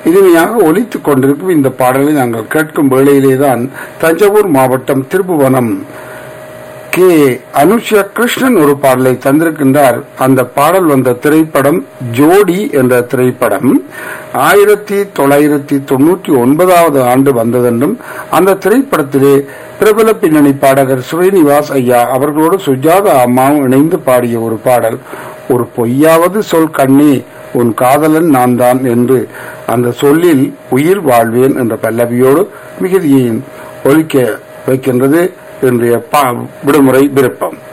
இனிமையாக ஒலித்துக் கொண்டிருக்கும் இந்த பாடலை நாங்கள் கேட்கும் வேளையிலேதான் தஞ்சாவூர் மாவட்டம் திருப்புவனம் கே அனுஷா கிருஷ்ணன் ஒரு பாடலை தந்திருக்கின்றார் அந்த பாடல் வந்த திரைப்படம் ஜோடி என்ற திரைப்படம் ஆயிரத்தி தொள்ளாயிரத்தி தொண்ணூற்றி ஒன்பதாவது ஆண்டு வந்ததென்றும் அந்த திரைப்படத்திலே பிரபல பின்னணி பாடகர் ஸ்ரீனிவாஸ் ஐயா அவர்களோடு சுஜாதா அம்மாவும் இணைந்து பாடிய ஒரு பாடல் ஒரு பொய்யாவது சொல் கண்ணே உன் காதலன் நான் தான் என்று அந்த சொல்லில் உயிர் வாழ்வேன் என்ற பல்லவியோடு மிகுதியையும் ஒலிக்க வைக்கின்றது இன்றைய பா- விடுமுறை விருப்பம்